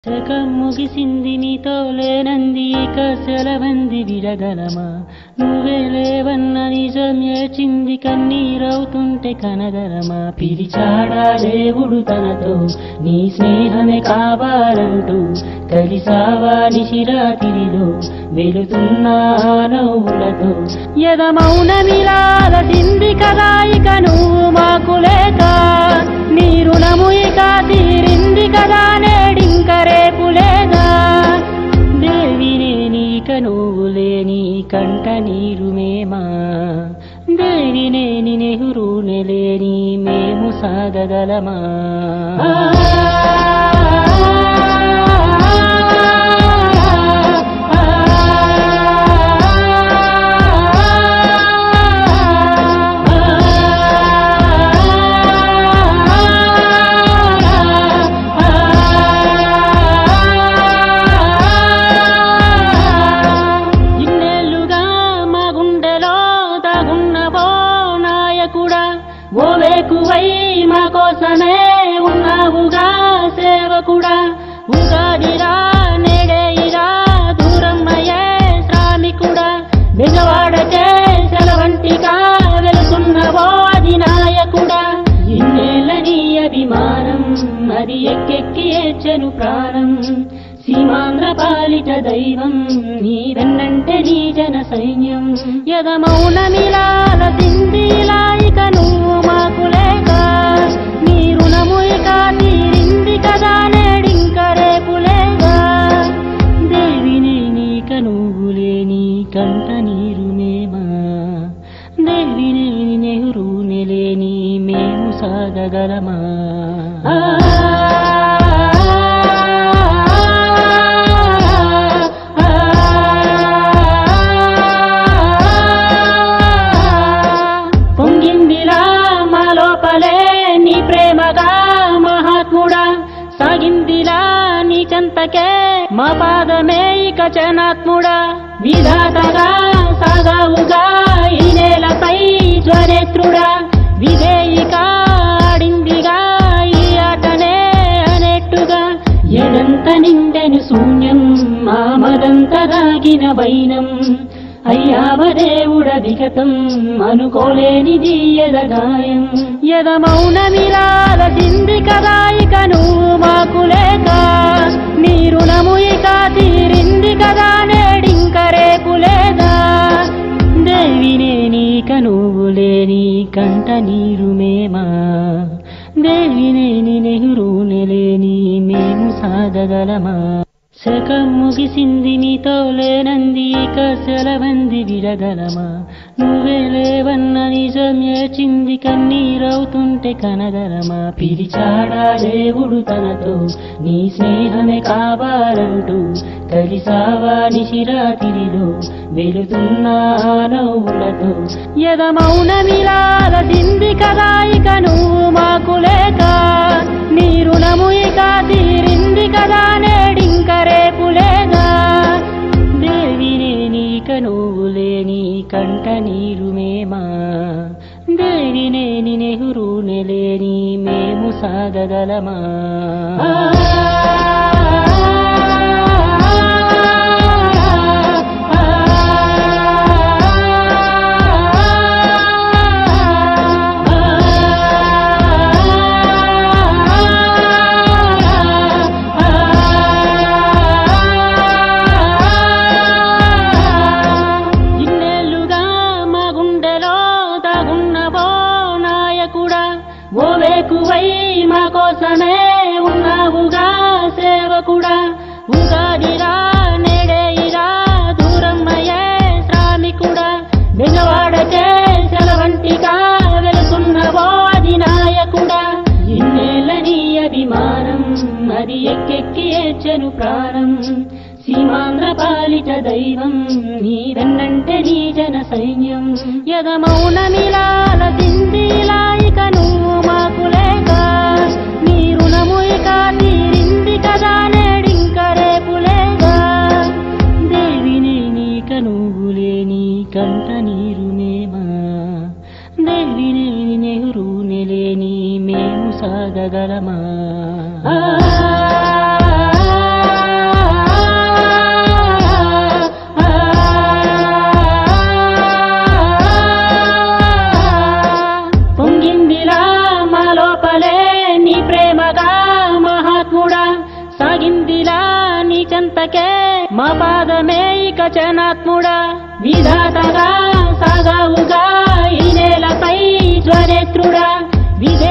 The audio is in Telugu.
శకం ముగిసింది నీతో లేనంది ఇక సెలవంది విడగలమా నువ్వే లేవన్న నిజం ఏచింది కన్నీరవుతుంటే కనగలమా పిలిచాడా దేవుడు తనతో నీ స్నేహమే కావాలంటూ కలిసావా నిశిరాతిరిలో వెళుతున్నా నవ్వులతో యద మౌనమిలాలసింది కదా ఇక నువ్వు మాకు లేక నీ రుణము ఇక తీరింది కదా నేడింక రేపు లేదా దేవినే నీక నువ్వు లేని కంట నీరు మేమా దేవినే ని నెహురునే లేని మేము సాగగలమా ఇన్నేళ్లుగా మా గుండెలో దాగున్నవో నాయకుడా ఓ వేకువై మా కోసమే ఉన్నావుగా సేవకుడా ఉగాదిరా నేడే ఇరా దూరమ్మయ్యే శ్రామికుడా బెజవాడకే సెలవంటిగా వెలుతున్నవో అధినాయకుడా ఇన్నేళ్ళ నీ అభిమానం అది ఎక్కెక్కి ఏడ్చెను ప్రాణం సీమాంధ్ర పాలిట దైవం నీ వెన్నంటే నీ జన సైన్యం యద మౌనమిలాల సింధిలాయిక నువ్వు మాకు లేక నీ రుణము ఇక తీరింది కదా నేడింక రేపు లేగా దేవిని నీక నువ్వు లేని కంట నీరు మేమా దేవిని నెహ్రూ లేని మేము సాగగలమా పొంగిందిలా మా లోపలే నీ ప్రేమగా మహాత్ముడా సాగిందిలా నీ చెంతకే మా పాదమే ఇక చనాత్ముడా విధాతగా సాగావుగా ఈ నేలపై జ్వరేత్రుడా విధేయిక ఆడిందిగా ఈ ఆటనే అనేట్టుగా ఎదంత నిండెను శూన్యం మామదంత దాగిన వైనం అయ్యావ దేవుడ విగతం అనుకోలేనిది ఎదగాయం ఎద మౌనమిలాల సింది కదా ఇక నువ్వు మాకు లేక నీ రుణము ఇక తీరింది కదా నేడింక రేపు లేదా దేవినే నీక నువ్వు లేని కంట నీరు మేమా దేవినే ని నెహ్రూనే లేని మేము సాగగలమా శకం ముగిసింది నీతో లేనంది ఇక సెలవంది విడగలమా నువ్వే లేవన్న నిజం ఏచింది కన్నీరవుతుంటే కనగలమా పిలిచాడా దేవుడు తనతో నీ స్నేహమే కావాలంటూ కలిసావా నిశిరాతిరిలో వెళుతున్నా నవ్వులతో యద మౌనమిలాల సింది కదా ఇక నువ్వు మాకు లేక నీ రుణము ఇక తీరింది కదా నేడింక రేపు లేదా దేవినే నీక నువ్వు లేని కంట నీరు మేమా దేవినే ని నెహ్రూనే లేని మేము సాగగలమా ఇన్నేళ్లుగా మా గుండెలో దాగున్నవో నాయకుడా ఓ వేకువై మా కోసమే ఉన్నావుగా సేవకుడా ఉగాదిరా నేడే ఇరా దూరమ్మయ్యే శ్రామికుడా బెజవాడకే సెలవంటిగా వెలుతున్నవో అధినాయకుడా ఇన్నేళ్ళ నీ అభిమానం అది ఎక్కెక్కి ఏడ్చెను ప్రాణం సీమాంధ్ర పాలిట దైవం నీ వెన్నంటే నీ జన సైన్యం యద మౌనమిలాల సింధిలాయిక నువ్వు మాకు లేక నీ రుణము ఇక తీరింది కదా నేడింక రేపు లేదా దేవిని నీక నువ్వు లేని కంట నీరు మేమా దేవిని నెహ్రూనే లేని మేము సాగగలమా ఆ రాలిందిలా నీ చెంతకే మా పాదమే ఇక చనాత్ముడా విధాతగా సాగావుగా ఈ నేలపై జ్వరేత్రుడా విదే